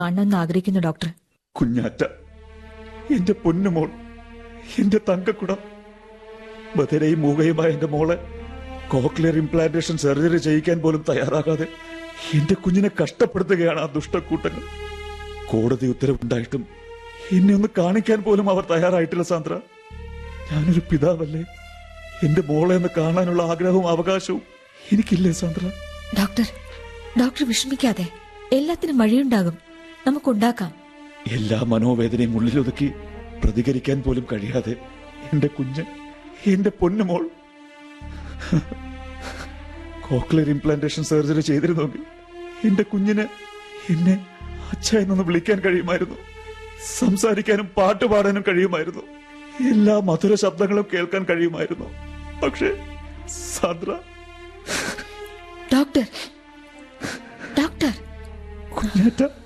കാണണമെന്ന് ആഗ്രഹിക്കുന്നു ഡോക്ടർ കുഞ്ഞാറ്റ എന്റെ പൊന്നുമോൾ എന്റെ തങ്കക്കുടം ബധിരയും മൂകയുമായ എന്റെ മോളെ കോക്ലിയർ ഇംപ്ലാന്റേഷൻ സർജറി ചെയ്യിക്കാൻ പോലും തയ്യാറാകാതെ എന്റെ കുഞ്ഞിനെ കഷ്ടപ്പെടുത്തുകയാണ് ആ ദുഷ്ടക്കൂട്ടങ്ങൾ കോടതി ഉത്തരവുണ്ടായിട്ടും എന്നെ ഒന്ന് കാണിക്കാൻ പോലും അവർ തയ്യാറായിട്ടില്ല സാന്ദ്ര ഞാനൊരു പിതാവല്ലേ എന്റെ മോളെ ഒന്ന് കാണാനുള്ള ആഗ്രഹവും അവകാശവും എനിക്കില്ലേ സാന്ദ്ര ഡോക്ടർ ഡോക്ടർ വിഷമിക്കാതെ എല്ലാത്തിനും വഴിയുണ്ടാകും നമുക്കുണ്ടാക്കാം എല്ലാ മനോവേദനയും ഉള്ളിലൊതുക്കി പ്രതികരിക്കാൻ പോലും കഴിയാതെ എന്റെ കുഞ്ഞ് എന്റെ പൊന്നുമോൾ കോക്ലിയർ ഇംപ്ലാന്റേഷൻ സർജറി ചെയ്തിരുന്നെങ്കിൽ എന്റെ കുഞ്ഞിന് എന്നെ അച്ഛ എന്നൊന്ന് വിളിക്കാൻ കഴിയുമായിരുന്നു സംസാരിക്കാനും പാട്ട് പാടാനും കഴിയുമായിരുന്നു എല്ലാ മധുര ശബ്ദങ്ങളും കേൾക്കാൻ കഴിയുമായിരുന്നു പക്ഷേ സാന്ദ്ര ഡോക്ടർ ഡോക്ടർ കുഞ്ഞാറ്റ